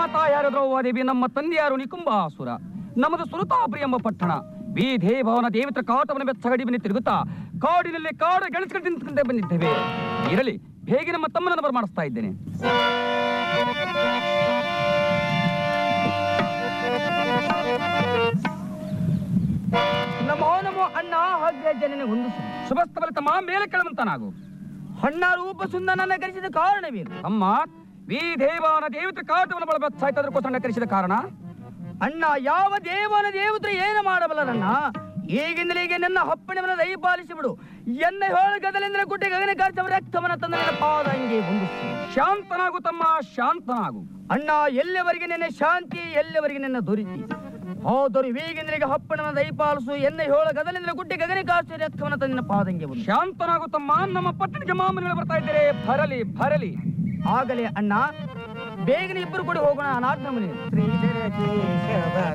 ತಾಯಾರು ದ್ರೌಪದೇವಿ ನಮ್ಮ ತಂದೆಯಾರು ನಿಕುಂಬಾಸುರ ನಮ್ಮದು ಸುರತಾಪುರಿ ಎಂಬ ಪಟ್ಟಣ ವೀಧೇ ಭವನ ದೇವತ್ರ ಕಾಟವನ್ನು ಬೆಚ್ಚಗಡಿ ಬನ್ನಿ ತಿರುಗುತ್ತಾ ಕಾಡಿನಲ್ಲಿ ಕಾಡು ಗೆಣಸ್ಕೊಂಡು ತಿಂತಂತೆ ಬಂದಿದ್ದೇವೆ ಇರಲಿ ಹೇಗೆ ನಮ್ಮ ತಮ್ಮನನ್ನು ಬರಮಾಡಿಸ್ತಾ ಇದ್ದೇನೆ ನಮೋ ನಮೋ ಅಣ್ಣ ಅಗ್ರಜನನೆ ಹೊಂದಿಸು ಶುಭಸ್ತಬಲ ತಮ್ಮ ಮೇಲೆ ಕೆಳವಂತನಾಗು ಅಣ್ಣ ರೂಪ ಸುಂದರನನ್ನ ಕರೆಸಿದ ಕಾರಣವೇನು ಅಮ್ಮ ವೀಧೇವನ ದೇವತ್ರ ಕಾಟವನ್ನು ಬಳ ಬೆಚ್ಚಾಯ್ತದಕ್ಕೋಸ್ಕರ ಕರೆಸಿದ ಕಾರಣ ಅಣ್ಣ ಯಾವ ದೇವನ ದೇವತ್ರ ಏನು ಮಾಡಬಲ್ಲರಣ್ಣ ಈಗಿಂದಲೇ ಈಗ ನನ್ನ ಹಪ್ಪಣವನ್ನು ದಯಪಾಲಿಸಿ ಬಿಡು ಎನ್ನ ಹೇಳಗದಲೆಂದರೆ ಗುಡ್ಡೆ ಗಗನ ಕಾರ್ಚವ ರಕ್ತವನ ತಂದ ನನ್ನ ಪಾದಂಗೆ ಹೊಂದಿಸು ಶಾಂತನಾಗು ತಮ್ಮ ಶಾಂತನಾಗು ಅಣ್ಣ ಎಲ್ಲಿವರೆಗೆ ನಿನ್ನ ಶಾಂತಿ ಎಲ್ಲಿವರೆಗೆ ನಿನ್ನ ದೊರಿತಿ ಹೋದರು ಈಗಿಂದಲೀಗ ಹಪ್ಪಣವನ್ನು ದಯಪಾಲಿಸು ಎನ್ನ ಹೇಳ ಗದಲೆಂದರೆ ಗುಡ್ಡೆ ಗಗನ ಕಾರ್ಚವ ರಕ್ತವನ ತಂದ ನಿನ್ನ ಪಾದಂಗೆ ಒಂದು ಶಾಂತನಾಗು ತಮ್ಮ ನಮ್ಮ ಪಟ್ಟಣಕ್ಕೆ ಮಾಮೂಲಿ ಬರ್ತಾ ಇದ್ದೀರಿ ಭರಲಿ ಭರಲಿ ಆಗಲೇ ಅಣ್ಣ ಬೇಗನೆ ಇಬ್ಬರು ಕೂಡ ಹೋಗೋಣ ಅನಾಥ ಮನೆ ಶ್ರೀ